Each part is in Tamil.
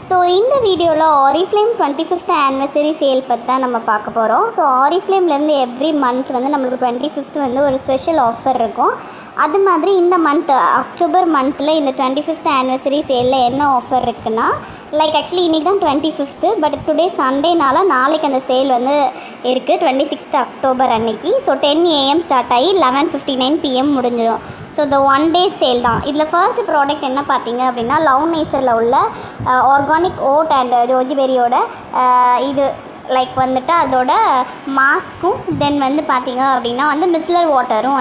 ஸோ இந்த வீடியோவில் Oriflame twenty fifth anniversary sale பற்றி தான் நம்ம பார்க்க போகிறோம் ஸோ ஆரிஃப்ளேம்லேருந்து எவ்ரி மந்த் வந்து நம்மளுக்கு டுவெண்ட்டி ஃபிஃப்த் வந்து ஒரு ஸ்பெஷல் ஆஃபர் இருக்கும் அது மாதிரி இந்த மந்த் அக்டோபர் மந்தில் இந்த டுவெண்ட்டி ஃபிஃப்த் ஆனிவர்சரி சேலில் என்ன ஆஃபர் இருக்குன்னா லைக் ஆக்சுவலி இன்றைக்கி தான் டுவெண்ட்டி ஃபிஃப்த்து பட் டுடே சண்டேனால நாளைக்கு அந்த சேல் வந்து இருக்குது டுவெண்ட்டி சிக்ஸ்த் அக்டோபர் அன்னைக்கு ஸோ டென் ஏஎம் ஸ்டார்ட் ஆகி லெவன் ஃபிஃப்டி நைன் பிஎம் முடிஞ்சிடும் ஸோ இந்த ஒன் டே சேல் தான் இதில் ஃபர்ஸ்ட் ப்ராடக்ட் என்ன பார்த்தீங்க அப்படின்னா லவ் நேச்சரில் உள்ள ஆர்கானிக் ஓட் அண்ட் ஜோஜிபெரியோட இது லைக் வந்துட்டு அதோட மாஸ்க்கும் தென் வந்து பார்த்தீங்க அப்படின்னா வந்து மிஸ்லர் வாட்டரும்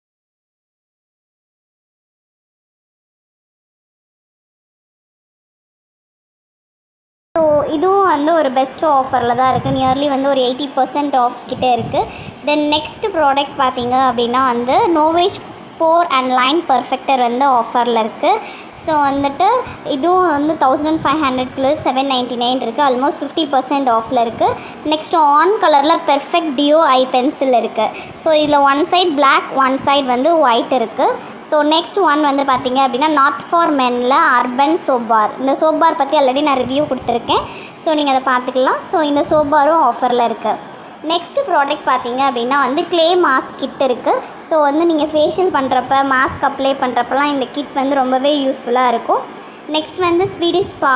ஸோ இதுவும் வந்து ஒரு பெஸ்ட் ஆஃபரில் தான் இருக்குது நியர்லி வந்து ஒரு எயிட்டி பர்சன்ட் ஆஃப் கிட்டே இருக்குது தென் நெக்ஸ்ட் ப்ராடக்ட் பார்த்தீங்க அப்படின்னா வந்து Novage pore and line perfector வந்து ஆஃபரில் இருக்குது ஸோ வந்துட்டு இதுவும் வந்து thousand five hundred plus seven ninety nine இருக்குது ஆல்மோஸ்ட் ஃபிஃப்டி பர்சன்ட் ஆஃபில் இருக்குது நெக்ஸ்ட் ஆன் கலரில் பெர்ஃபெக்ட் டியோ ஐ பென்சில் இருக்குது ஸோ இதில் one side black one side வந்து ஒயிட் இருக்குது ஸோ நெக்ஸ்ட் ஒன் வந்து பார்த்தீங்க அப்படின்னா நாட் ஃபார் மெனில் அர்பன் சோப்பார் இந்த சோப்பார் பற்றி ஆல்ரெடி நான் ரிவ்யூ கொடுத்துருக்கேன் ஸோ நீங்கள் அதை பார்த்துக்கலாம் ஸோ இந்த சோப்பாரும் ஆஃபரில் இருக்குது நெக்ஸ்ட் ப்ராடக்ட் பார்த்தீங்க அப்படின்னா வந்து க்ளே மாஸ்க் கிட் இருக்குது ஸோ வந்து நீங்கள் ஃபேஷியல் பண்ணுறப்ப மாஸ்க் அப்ளை பண்ணுறப்பலாம் இந்த கிட் வந்து ரொம்பவே யூஸ்ஃபுல்லாக இருக்கும் நெக்ஸ்ட் வந்து Swedish spa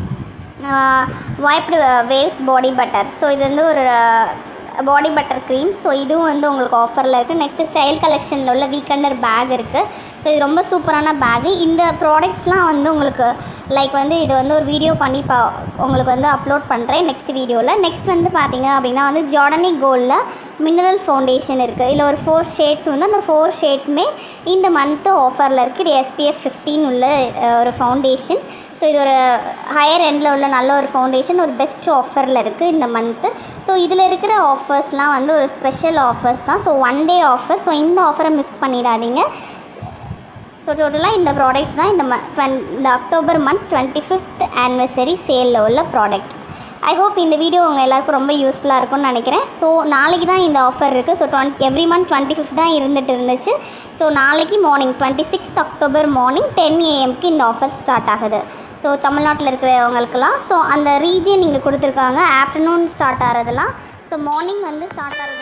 vibed waves body butter so இது வந்து ஒரு பாடி பட்டர் க்ரீம் ஸோ இதுவும் வந்து உங்களுக்கு ஆஃபரில் இருக்குது நெக்ஸ்ட்டு ஸ்டைல் கலெக்ஷனில் உள்ள வீக்கண்டர் பேக் இருக்குது ஸோ இது ரொம்ப சூப்பரான பேகு இந்த ப்ராடக்ட்ஸ்லாம் வந்து உங்களுக்கு லைக் வந்து இது வந்து ஒரு வீடியோ பண்ணி பா உங்களுக்கு வந்து அப்லோட் பண்ணுறேன் நெக்ஸ்ட் வீடியோவில் நெக்ஸ்ட் வந்து பார்த்தீங்க அப்படின்னா வந்து ஜார்டனி கோல்டில் மினரல் ஃபவுண்டேஷன் இருக்குது இதில் ஒரு ஃபோர் ஷேட்ஸ் வந்து அந்த ஃபோர் ஷேட்ஸுமே இந்த மந்த்து ஆஃபரில் இருக்குது இது எஸ்பிஎஃப் ஃபிஃப்டீன் உள்ள ஒரு ஃபவுண்டேஷன் ஸோ இது ஒரு ஹையர் எண்டில் உள்ள நல்ல ஒரு ஃபவுண்டேஷன் ஒரு பெஸ்ட் ஆஃபரில் இருக்குது இந்த மந்த்து ஸோ இதில் இருக்கிற ஆஃபர்ஸ்லாம் வந்து ஒரு ஸ்பெஷல் ஆஃபர்ஸ் தான் so one day offer so இந்த ஆஃபரை மிஸ் பண்ணிடாதீங்க ஸோ டோட்டலாக இந்த ப்ராடக்ட்ஸ் தான் இந்த ம டுவென் இந்த October month twenty fifth anniversary சேலில் உள்ள ப்ராடக்ட் ஐ ஹோப் இந்த வீடியோ உங்கள் எல்லாருக்கும் ரொம்ப யூஸ்ஃபுல்லாக இருக்கும்னு நினைக்கிறேன் ஸோ நாளைக்கு தான் இந்த ஆஃபர் இருக்குது ஸோ டுவெண்ட் எவ்ரி மந்த் டுவெண்ட்டி ஃபிஃப்த் தான் இருந்துட்டு இருந்துச்சு ஸோ நாளைக்கு morning twenty sixth October morning ten ஏஎம்க்கு இந்த ஆஃபர் ஸ்டார்ட் ஆகுது ஸோ தமிழ்நாட்டில் இருக்கிறவங்களுக்கெல்லாம் ஸோ அந்த ரீஜியன் இங்கே கொடுத்துருக்காங்க ஆஃப்டர்நூன் ஸ்டார்ட் ஆகிறதுலாம் ஸோ மார்னிங் வந்து ஸ்டார்ட் ஆகிறது